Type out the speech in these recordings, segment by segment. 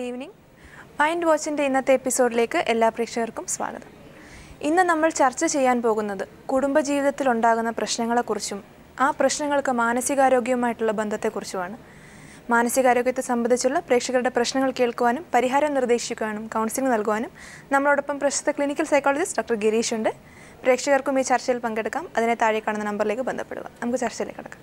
Good evening mind വാച്ചിൻ്റെ ഇന്നത്തെ എപ്പിസോഡിലേക്ക് എല്ലാ പ്രേക്ഷകർക്കും സ്വാഗതം ഇന്ന് നമ്മൾ ചർച്ച ചെയ്യാൻ പോകുന്നത് കുടുംബജീവിതത്തിൽ ഉണ്ടാകുന്ന പ്രശ്നങ്ങളെക്കുറിച്ചും ആ പ്രശ്നങ്ങൾക്ക് മാനസികാരോഗ്യവുമായിട്ടുള്ള ബന്ധത്തെക്കുറിച്ചുമാണ് മാനസികാരോഗ്യത്തെ സംബന്ധിച്ചുള്ള പ്രേക്ഷകരുടെ പ്രശ്നങ്ങൾ കേൾക്കുവാനും പരിഹാരം നിർദ്ദേശിക്കുവാനും കൗൺസിലിംഗ് നൽകുവാനും നമ്മളോടൊപ്പം പ്രശസ്ത ക്ലിനിക്കൽ സൈക്കോളജിസ്റ്റ് ഡോക്ടർ ഗിരീഷ് ഉണ്ട് പ്രേക്ഷകർക്കും ഈ ചർച്ചയിൽ പങ്കെടുക്കാം അതിനെ താഴെ കാണുന്ന നമ്പറിലേക്ക് ബന്ധപ്പെടുക നമുക്ക് ചർച്ചയിലേക്ക് കിടക്കാം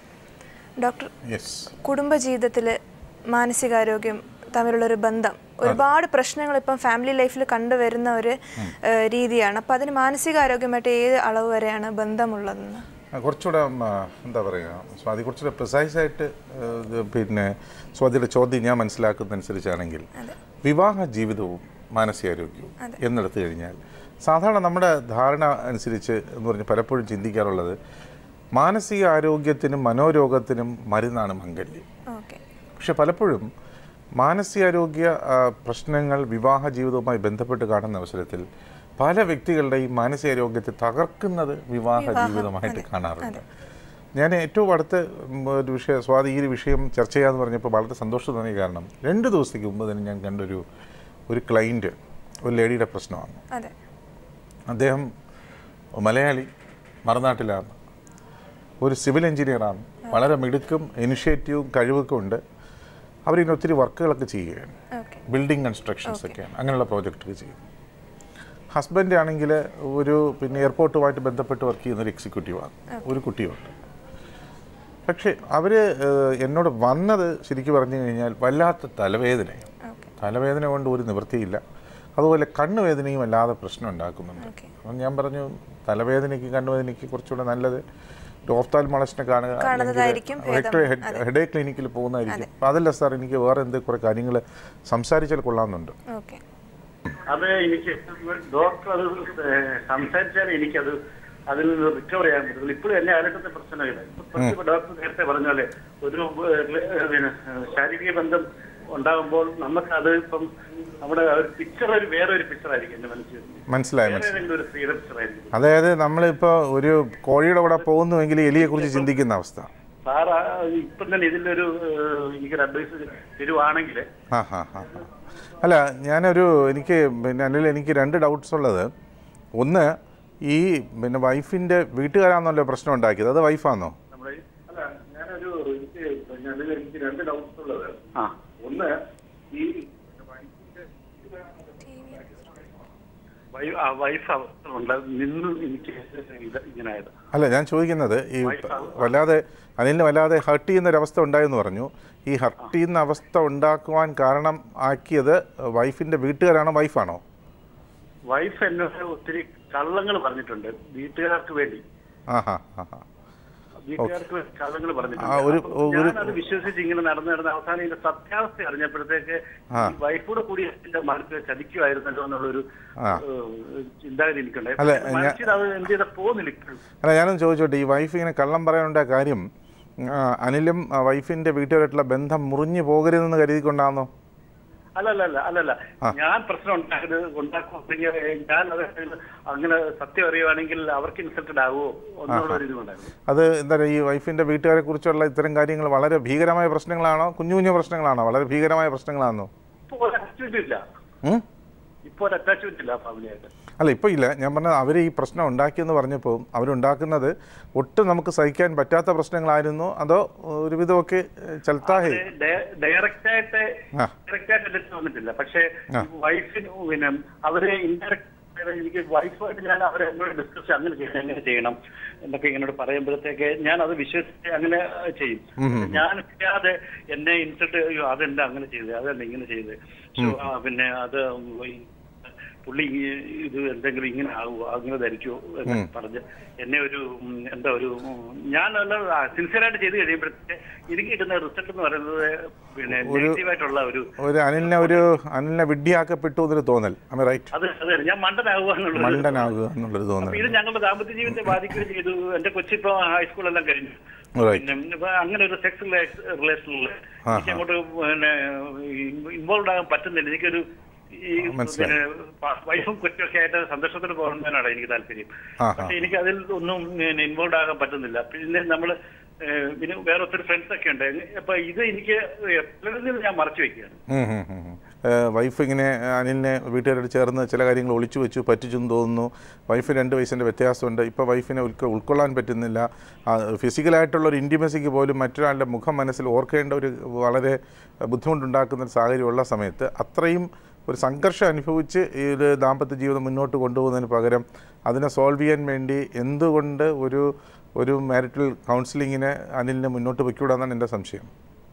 ഡോക്ടർ യെസ് കുടുംബജീവിതത്തിൽ മാനസികാരോഗ്യം തമ്മിലുള്ളൊരു ബന്ധം ഒരുപാട് പ്രശ്നങ്ങൾ ഇപ്പം ഫാമിലി ലൈഫിൽ കണ്ടുവരുന്ന ഒരു ഏഹ്, രീതിയാണ് അപ്പം അതിന് മാനസികാരോഗ്യമായിട്ട് ഏത് അളവ് വരെയാണ് ബന്ധമുള്ളതെന്ന് കുറച്ചുകൂടെ ഉം, ആ, എന്താ പറയുക സ്വാതി കുറച്ചുകൂടെ പ്രിസൈസ് ആയിട്ട് ആ, ഇത് പിന്നെ സ്വാതിയുടെ ചോദ്യം ഞാൻ മനസ്സിലാക്കുന്നതനുസരിച്ചാണെങ്കിൽ വിവാഹ ജീവിതവും മാനസികാരോഗ്യവും എന്നെടുത്തു കഴിഞ്ഞാൽ സാധാരണ നമ്മുടെ ധാരണ അനുസരിച്ച് എന്ന് പറഞ്ഞ് പലപ്പോഴും ചിന്തിക്കാറുള്ളത് മാനസിക ആരോഗ്യത്തിനും മനോരോഗത്തിനും മരുന്നാണ് മംഗല്യം ഓക്കെ പക്ഷെ പലപ്പോഴും മാനസികാരോഗ്യ ആ, പ്രശ്നങ്ങൾ വിവാഹ ജീവിതവുമായി ബന്ധപ്പെട്ട് കാണുന്ന അവസരത്തിൽ പല വ്യക്തികളുടെയും മാനസികാരോഗ്യത്തെ തകർക്കുന്നത് വിവാഹ ജീവിതമായിട്ട് കാണാറുണ്ട് ഞാൻ ഏറ്റവും അടുത്ത് ഉം, ഒരു വിഷയം സ്വാതി ഈ ഒരു വിഷയം ചർച്ച ചെയ്യാന്ന് പറഞ്ഞപ്പോൾ വളരെ സന്തോഷം തോന്നിയ കാരണം രണ്ട് ദിവസത്തേക്ക് മുമ്പ് തന്നെ ഞാൻ കണ്ടൊരു ഒരു ക്ലൈൻറ്റ് ഒരു ലേഡിയുടെ പ്രശ്നമാണ് അതെ അദ്ദേഹം മലയാളി മറുനാട്ടിലാണ് ഒരു സിവിൽ എഞ്ചിനീയറാണ് വളരെ മിടുക്കും ഇനിഷ്യേറ്റീവും കഴിവൊക്കെ ഉണ്ട് അവരിങ്ങനെ ഒത്തിരി വർക്കുകളൊക്കെ ചെയ്യുകയാണ് ഓക്കെ ബിൽഡിംഗ് കൺസ്ട്രക്ഷൻസ് ഒക്കെയാണ് അങ്ങനെയുള്ള പ്രോജക്റ്റുകൾ ചെയ്യും ഹസ്ബൻഡ് ആണെങ്കിൽ ഒരു പിന്നെ എയർപോർട്ടുമായിട്ട് ബന്ധപ്പെട്ട് വർക്ക് ചെയ്യുന്ന ഒരു എക്സിക്യൂട്ടീവാണ് ഒരു കുട്ടിയുണ്ട് പക്ഷേ അവർ എന്നോട് വന്നത് ശരിക്കും പറഞ്ഞു കഴിഞ്ഞാൽ വല്ലാത്ത തലവേദനയാണ് ഓക്കെ തലവേദന കൊണ്ട് ഒരു നിവൃത്തിയില്ല അതുപോലെ കണ്ണുവേദനയും അല്ലാതെ പ്രശ്നം ഉണ്ടാക്കുന്നുണ്ട് ഓക്കെ അപ്പം ഞാൻ പറഞ്ഞു തലവേദനയ്ക്ക് കണ്ണുവേദനയ്ക്ക് കുറച്ചുകൂടെ നല്ലത് ഒരു ഓഫ്താൽമോളജിനെ കാണുക കാണുന്നതായിരിക്കും ഭേദം. ഹെഡേ ക്ലിനിക്കിൽ പോകുന്നതായിരിക്കും അപ്പം അതല്ല സാർ എനിക്ക് വേറെ എന്ത് കുറേ കാര്യങ്ങൾ സംസാരിച്ചാൽ കൊള്ളാമെന്നുണ്ട് ഓക്കെ അത് എനിക്ക് ഡോക്ടർ അത് ഏഹ് സംസാരിച്ചാൽ എനിക്കത് അതിൽ നിന്ന് റിക്കവർ ചെയ്യാൻ പറ്റുള്ളൂ ഇപ്പോഴും എന്നെ അലട്ടുന്ന പ്രശ്നമില്ല ഇപ്പൊ ഡോക്ടർ നേരത്തെ പറഞ്ഞ പോലെ ഒരു ഏഹ്, പിന്നെ ഏഹ്, ശാരീരിക ബന്ധം ഉണ്ടാകുമ്പോൾ നമുക്ക് അത് ഇപ്പം നമ്മുടെ ഒരു പിക്ചർ ഒരു വേറെ ഒരു പിക്ചർ ആയിരിക്കും എന്റെ മനസ്സിൽ മനസ്സിലായി വേറെ മനസ്സിലായി ഏതെങ്കിലും ഒരു സ്ത്രീയുടെ പിക്ചർ ആയിരിക്കും അതായത് നമ്മളിപ്പോൾ ഒരു കോഴിയുടെ കൂടെ പോകുന്നുവെങ്കിൽ എലിയെക്കുറിച്ച് ചിന്തിക്കുന്ന അവസ്ഥ സാർ ഇപ്പം തന്നെ ഇതിലൊരു ഏഹ്, എനിക്കൊരു അഡ്വൈസ് തരുവാണെങ്കിൽ ആ ഹാ ഹാ ഹാ. അല്ല ഞാനൊരു എനിക്ക് പിന്നെ അല്ലെങ്കിൽ എനിക്ക് രണ്ട് ഡൗട്ട്സ് ഉള്ളത് ഒന്ന് ഈ പിന്നെ വൈഫിൻ്റെ വീട്ടുകാരാണല്ലോ പ്രശ്നം ഉണ്ടാക്കിയത് അത് വൈഫാണോ നമ്മുടെ ഈ- അല്ല ഞാനൊരു എനിക്ക് പിന്നെ അതിൽ എനിക്ക് രണ്ട് ഡൗട്ട്സ് ഉള്ളത് ആ ഒന്ന് ഈ വൈ- ആ വൈഫ് അവസ്ഥ ഉണ്ട് നിന്ന് എനിക്ക് ഇത് ഇങ്ങനായത് അല്ല ഞാൻ ചോദിക്കുന്നത് ഈ വല്ലാതെ അനിലിന് വല്ലാതെ ഹർട്ട് ചെയ്യുന്ന ഒരു അവസ്ഥ ഉണ്ടായെന്ന് പറഞ്ഞു ഈ ഹർട്ട് ചെയ്യുന്ന അവസ്ഥ ഉണ്ടാക്കുവാൻ കാരണം ആക്കിയത് വൈഫിൻ്റെ വീട്ടുകാരാണോ വൈഫാണോ വൈഫ് എന്നോട് ഒത്തിരി കള്ളങ്ങൾ പറഞ്ഞിട്ടുണ്ട് വീട്ടുകാർക്ക് വേണ്ടി ആ ഹാ ആ ഹാ വീട്ടുകാർക്ക് വേണ്ടി കള്ളങ്ങൾ ആ, പറഞ്ഞിട്ടുണ്ട് ഒരു- അപ്പം ഒരു- ഞാനത് വിശ്വസിച്ച് ഇങ്ങനെ നടന്ന് നടന്ന് അവസാനം ഇതിന്റെ സത്യാവസ്ഥ അറിഞ്ഞപ്പോഴത്തേക്ക് ആ. ഈ വൈഫൂടെ കൂടി എന്റെ മനസ്സിൽ ചതിക്കുമായിരുന്നല്ലോ എന്നുള്ളൊരു ആ. ഏഹ്, ചിന്താഗതി എനിക്കുണ്ടായി അല്ല, പക്ഷേ ഞാൻ- മനസ്സിൽ അത് എന്ത് ചെയ്താൽ പോകുന്നില്ല ഇപ്പോഴും അല്ല ഞാനൊന്ന് ചോദിച്ചോട്ടെ ഈ വൈഫ് ഇങ്ങനെ കള്ളം പറയാനുണ്ടായ കാര്യം ആ, അനിലും ആ, വൈഫിൻ്റെ വീട്ടുകാരായിട്ടുള്ള ബന്ധം മുറിഞ്ഞു പോകരുതെന്ന് കരുതിക്കൊണ്ടാണോ അല്ലല്ല അല്ല അല്ലല്ല ആ. ഞാൻ പ്രശ്നം ഉണ്ടാക്കുന്നത് ഉണ്ടാക്കുമെങ്കിൽ ഞാൻ അത് അങ്ങനെ സത്യം അറിയുവാണെങ്കിൽ അവർക്ക് ഇൻസൾട്ടഡ് ആകുമോ എന്നുള്ള ഒരു ഇതുണ്ടായിരുന്നു അത് എന്താ പറയുക ഈ വൈഫിൻ്റെ വീട്ടുകാരെ കുറിച്ചുള്ള ഇത്തരം കാര്യങ്ങൾ വളരെ ഭീകരമായ പ്രശ്നങ്ങളാണോ കുഞ്ഞു കുഞ്ഞു പ്രശ്നങ്ങളാണോ വളരെ ഭീകരമായ പ്രശ്നങ്ങളാണോ ഇപ്പൊ ഒരു അറ്റാച്ച്മെന്റ് ഇല്ല ഉം? ഇപ്പൊ ഒരു അറ്റാച്ച്മെന്റ് ഇല്ല ഫാമിലിയായിട്ട് അല്ല ഇപ്പോൾ ഇല്ല ഞാൻ പറഞ്ഞത് അവർ ഈ പ്രശ്നം ഉണ്ടാക്കിയെന്ന് പറഞ്ഞപ്പോൾ അവരുണ്ടാക്കുന്നത് ഒട്ടും നമുക്ക് സഹിക്കാൻ പറ്റാത്ത പ്രശ്നങ്ങളായിരുന്നു അതോ ഒരുവിധമൊക്കെ ചൽത്താഹേ ഡയറക്റ്റ് ആയിട്ട് ആ. ഡയറക്റ്റ് ആയിട്ട് എന്റെ അടുത്ത് വന്നിട്ടില്ല പക്ഷേ വൈഫിന് പിന്നെ അവര് ഇൻഡയറക്റ്റ് എനിക്ക് വൈഫായിട്ട് ഞാൻ അവരെ എന്നോട് ഡിസ്കസ് അങ്ങനെ ചെയ്യണം എങ്ങനെ ചെയ്യണം എന്നൊക്കെ ഇങ്ങനോട് പറയുമ്പോഴത്തേക്ക് ഞാൻ അത് വിശ്വസിച്ച് അങ്ങനെ ചെയ്യും ഞാൻ ചെയ്യാതെ എന്നെ ഇൻസൾട്ട് അയ്യോ അതെന്താ അങ്ങനെ ചെയ്തത് അതെന്താ ഇങ്ങനെ ചെയ്തത് So, ആ, പിന്നെ അത് ഈ പുള്ളി ഈ- ഇത് എന്തെങ്കിലും ഇങ്ങനെ ആകുമോ അങ്ങനെ ധരിക്കുമോ എന്നൊക്കെ പറഞ്ഞ് എന്നെ ഒരു ഉം, എന്താ ഒരു ഉം, ഞാൻ നല്ല സിൻസിയറായിട്ട് ചെയ്ത് കഴിയുമ്പോഴത്തേക്ക് എനിക്ക് കിട്ടുന്ന റിസൾട്ട് എന്ന് പറയുന്നത് പിന്നെ നെഗറ്റീവായിട്ടുള്ള ഒരു ഒരു അനിലിനെ ഒരു അനിലിനെ വിഡ്ഢിയാക്കപ്പെട്ടു എന്നൊരു തോന്നൽ അമ്മ റൈറ്റ് അത് അതെ ഞാൻ മണ്ടനാകുക എന്നുള്ളത് മണ്ടനാകുക എന്നുള്ളൊരു അപ്പൊ തോന്നൽ ഇത് ഞങ്ങളുടെ ദാമ്പത്യ ജീവിതത്തെ ബാധിക്കുകയും ചെയ്തു എന്റെ കൊച്ചിപ്പോ ഹൈസ്കൂളെല്ലാം കഴിഞ്ഞു Right. പിന്നെ ഇപ്പൊ അങ്ങനെ ഒരു സെക്സ് റിലേഷനിൽ എനിക്ക് അങ്ങോട്ട് പിന്നെ ഇൻവോൾവ് ആകാൻ പറ്റുന്നില്ല എനിക്കൊരു ഈ മനസ്സിലായി. പിന്നെ വൈഫും കൊച്ചൊക്കെ ആയിട്ട് സന്തോഷത്തിന് പോകുന്നതിനാണ് എനിക്ക് താല്പര്യം ആ, ആ. പക്ഷെ എനിക്ക് അതിൽ ഒന്നും ഇൻവോൾവ് ആകാൻ പറ്റുന്നില്ല പിന്നെ നമ്മള് ഏഹ്, പിന്നെ വേറെ ഒത്തിരി ഫ്രണ്ട്സ് ഒക്കെ ഉണ്ട് അപ്പൊ ഇത് എനിക്ക് എപ്പോഴും ഞാൻ മറച്ചു വെക്കുകയാണ് ഉം, ഉം, ഉം, ഉം. വൈഫ് ഇങ്ങനെ അനിലിനെ വീട്ടുകാരോട് ചേർന്ന് ചില കാര്യങ്ങൾ ഒളിച്ചു വെച്ചു പറ്റിച്ചെന്ന് തോന്നുന്നു വൈഫ് രണ്ട് വയസ്സിൻ്റെ വ്യത്യാസമുണ്ട് ഇപ്പോൾ വൈഫിനെ ഉൾക്കൊ ഉൾക്കൊള്ളാൻ പറ്റുന്നില്ല ഫിസിക്കലായിട്ടുള്ള ഒരു ഇൻറ്റിമസിക്ക് പോലും മറ്റൊരാളുടെ മുഖം മനസ്സിൽ ഓർക്കേണ്ട ഒരു വളരെ ബുദ്ധിമുട്ടുണ്ടാക്കുന്ന ഒരു സാഹചര്യമുള്ള സമയത്ത് അത്രയും ഒരു സംഘർഷം അനുഭവിച്ച് ഈ ഒരു ദാമ്പത്യ ജീവിതം മുന്നോട്ട് കൊണ്ടുപോകുന്നതിന് പകരം അതിനെ സോൾവ് ചെയ്യാൻ വേണ്ടി എന്തുകൊണ്ട് ഒരു ഒരു മാരിറ്റൽ കൗൺസിലിങ്ങിനെ അനിലിനെ മുന്നോട്ട് വയ്ക്കൂടാന്നാണ് എൻ്റെ സംശയം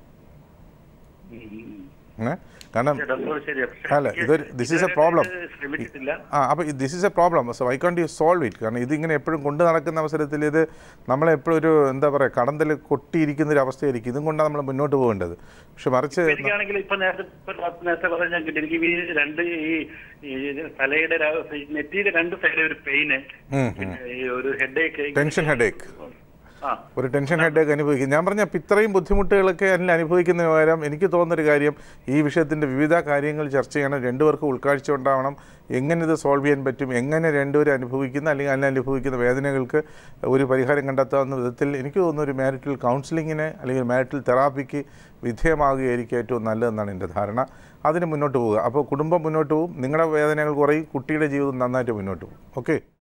ഏ? കാരണം ചേട്ടാ, അത് ശരിയാ. പക്ഷേ അല്ല, എനിക്ക് ഇതൊരു- this is a ഇതുവരെ problem. ഇത് ശ്രമിച്ചിട്ടില്ല ആ അപ്പോൾ this is a problem so I can't you solve it കാരണം ഇതിങ്ങനെ എപ്പോഴും കൊണ്ട് നടക്കുന്ന അവസരത്തിൽ ഇത് നമ്മളെപ്പോഴും ഒരു എന്താ പറയുക കടന്തൽ കൊട്ടിയിരിക്കുന്ന ഒരു അവസ്ഥയായിരിക്കും ഇതും കൊണ്ടാണ് നമ്മൾ മുന്നോട്ട് പോകേണ്ടത് പക്ഷെ മറിച്ച് എനിക്കാണെങ്കിൽ ഇപ്പൊ നേരത്തെ ഇപ്പൊ നേരത്തെ പറഞ്ഞ ഞാൻ കിട്ടി എനിക്ക് ഈ രണ്ട് ഈ ഈ തലയുടെ ര- ഈ നെറ്റിയുടെ രണ്ട് സൈഡിൽ ഒരു പെയിന് ഉം, പിന്നെ ഈ ഒരു ഹെഡേക്ക് ടെൻഷൻ ഹെഡേക്ക് ആ ഒരു ടെൻഷൻ ഹെഡേക്ക് അനുഭവിക്കും ഞാൻ പറഞ്ഞ അപ്പം ഇത്രയും ബുദ്ധിമുട്ടുകളൊക്കെ അതിൽ അനുഭവിക്കുന്നതിന് പകരം എനിക്ക് തോന്നുന്നൊരു കാര്യം ഈ വിഷയത്തിൻ്റെ വിവിധ കാര്യങ്ങൾ ചർച്ച ചെയ്യണം രണ്ടുപേർക്കും ഉൾക്കാഴ്ച ഉണ്ടാവണം എങ്ങനെ ഇത് സോൾവ് ചെയ്യാൻ പറ്റും എങ്ങനെ രണ്ടുപേരും അനുഭവിക്കുന്ന അല്ലെങ്കിൽ അതിൽ അനുഭവിക്കുന്ന വേദനകൾക്ക് ഒരു പരിഹാരം കണ്ടെത്താവുന്ന വിധത്തിൽ എനിക്ക് തോന്നുന്നു ഒരു മാരിറ്റൽ കൗൺസിലിങ്ങിന് അല്ലെങ്കിൽ മാരിറ്റൽ തെറാപ്പിക്ക് വിധേയമാകുകയായിരിക്കും ഏറ്റവും നല്ലതെന്നാണ് എൻ്റെ ധാരണ അതിന് മുന്നോട്ട് പോവുക അപ്പോൾ കുടുംബം മുന്നോട്ട് പോകും നിങ്ങളുടെ വേദനകൾ കുറയും കുട്ടിയുടെ ജീവിതം നന്നായിട്ട് മുന്നോട്ട് പോകും ഓക്കെ